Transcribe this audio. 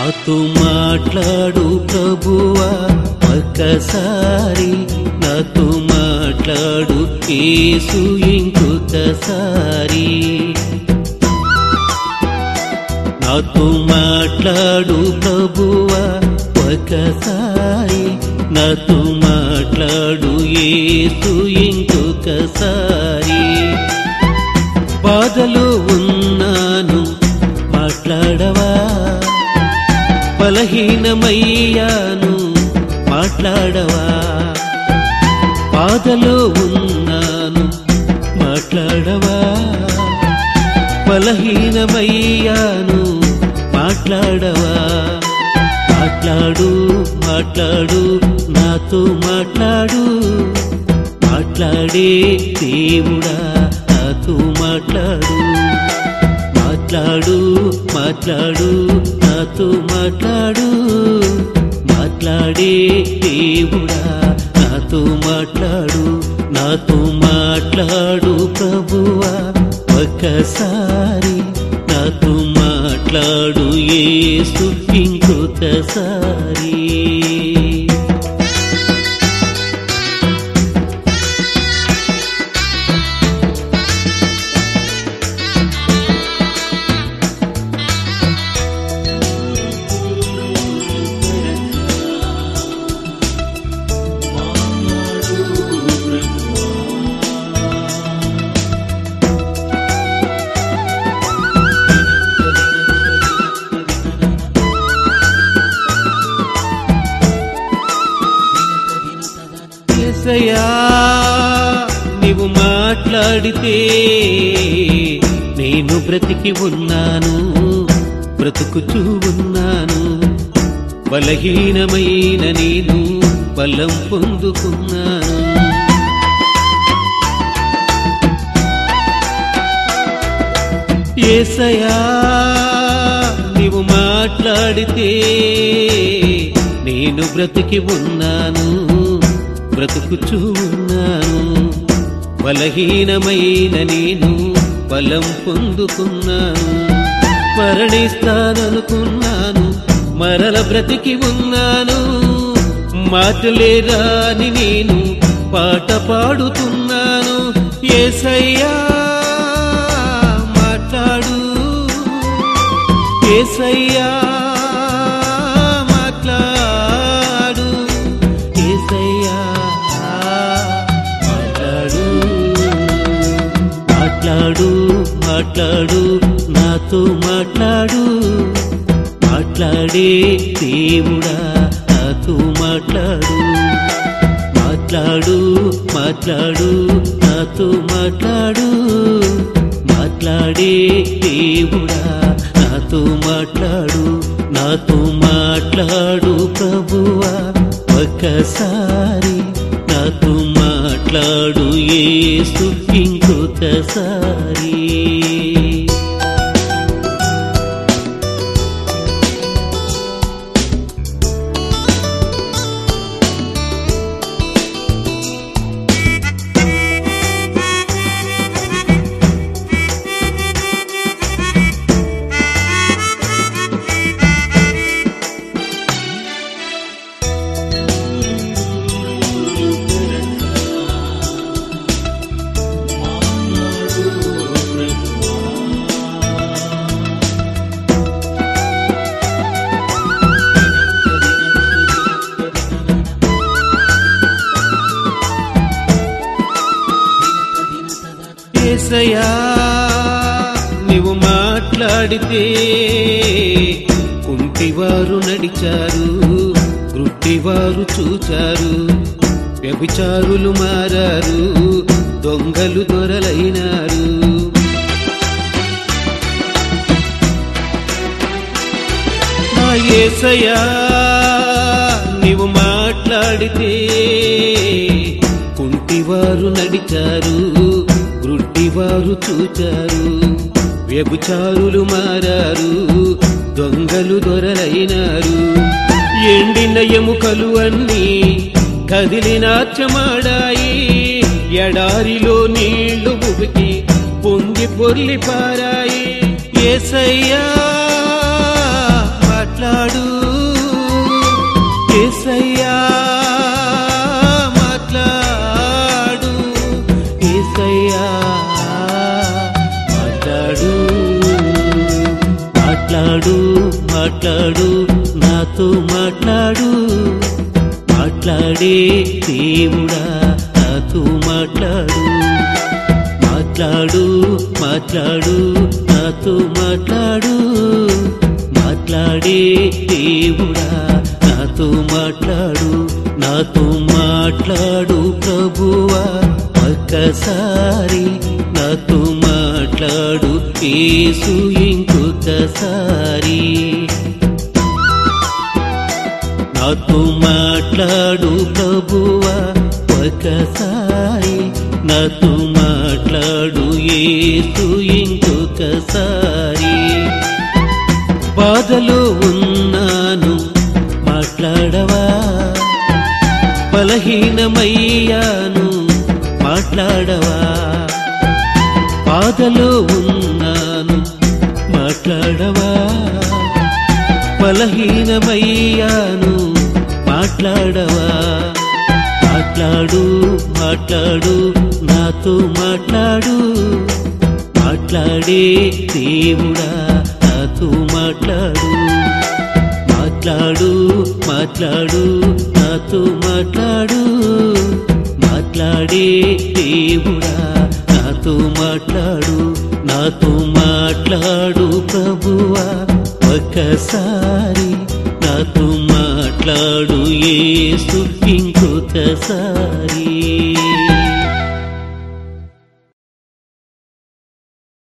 నాతో మాట్లాడు ప్రభువా ఒక్కసారి నాతో మాట్లాడు కేసు ఇంకొకసారి నాతో మాట్లాడు ప్రభువా ఒకసారి నాతో మాట్లాడు ఏసు ఇంకొకసారి బాధలో ఉన్నాను మాట్లాడవా బలహీనమయ్యాను మాట్లాడవా బాధలో ఉన్నాను మాట్లాడవా బలహీనమయ్యాను మాట్లాడవా మాట్లాడు మాట్లాడు నాతో మాట్లాడు మాట్లాడే దేవుడా నాతో మాట్లాడు మాట్లాడు మాట్లాడు నాతో మాట్లాడు మాట్లాడే దేవుడా నాతో మాట్లాడు నాతో మాట్లాడు ప్రభువా ఒక్కసారి నాతో మాట్లాడు ఏసు ఇంకొకసారి ఏసయ్యా నీవు మాట్లాడితే నేను బ్రతికి ఉన్నాను బ్రతుకుచూ ఉన్నాను బలహీనమైన నేను బలం పొందుకున్నాను ఏసయ్యా నీవు మాట్లాడితే నేను బ్రతికి ఉన్నాను బ్రతుకుచూ ఉన్నాను బలహీనమైన నేను బలం పొందుకున్నాను మరణిస్తాననుకున్నాను మరల బ్రతికి ఉన్నాను మాటలే రాని నేను పాట పాడుతున్నాను ఏసయ్యా మాట్లాడు ఏసయ్యా మాట్లాడు ఏసయ్యా మాట్లాడు మాట్లాడు మాట్లాడు నాతో మాట్లాడు మాట్లాడే దేవుడా నాతో మాట్లాడు మాట్లాడు మాట్లాడు నాతో మాట్లాడు మాట్లాడే దేవుడా నాతో మాట్లాడు నాతో మాట్లాడు ప్రభువా ఒక్కసారి నాతో మాట్లాడు ఏసు ఇంకొకసారి ఏసయ్యా నీవు మాట్లాడితే కుంటివారు నడిచారు గుడ్డివారు చూచారు వ్యభిచారులు మారారు దొంగలు దొరలైనారు నా ఏసయ్యా నీవు మాట్లాడితే కుంటివారు నడిచారు గ్రుడ్డివారు చూచారు వ్యభిచారులు మారారు దొంగలు దొరలైనారు ఎండిన ఎముకలు అన్నీ కదిలి నాట్యమాడాయి ఎడారిలో నీళ్లు ఉబికి పొంగి పొర్లి పారాయి ఏసయ్యా మాట్లాడు మాట్లాడు నాతో మాట్లాడు మాట్లాడే దేవుడా నాతో మాట్లాడు మాట్లాడు మాట్లాడు నాతో మాట్లాడు మాట్లాడే దేవుడా నాతో మాట్లాడు నాతో మాట్లాడు ప్రభువా ఒక్కసారి నాతో మాట్లాడు యేసు ఇంకొకసారి నాతో మాట్లాడు ప్రభువా ఒకసారి నాతో మాట్లాడు యేసు ఇంకొకసారి బాధలో ఉన్నాను మాట్లాడవా బలహీనమయ్యాను మాట్లాడవా బాధలో ఉన్నాను మాట్లాడవా బలహీనమయ్యాను మాట్లాడవా మాట్లాడు మాట్లాడు నాతో మాట్లాడు మాట్లాడే దేవుడా నాతో మాట్లాడు మాట్లాడు మాట్లాడు నాతో మాట్లాడు మాట్లాడే దేవుడా నాతో మాట్లాడు నాతో మాట్లాడు ప్రభువా ఒక్కసారి నాతో మాట్లాడు యేసు ఇంకొకసారి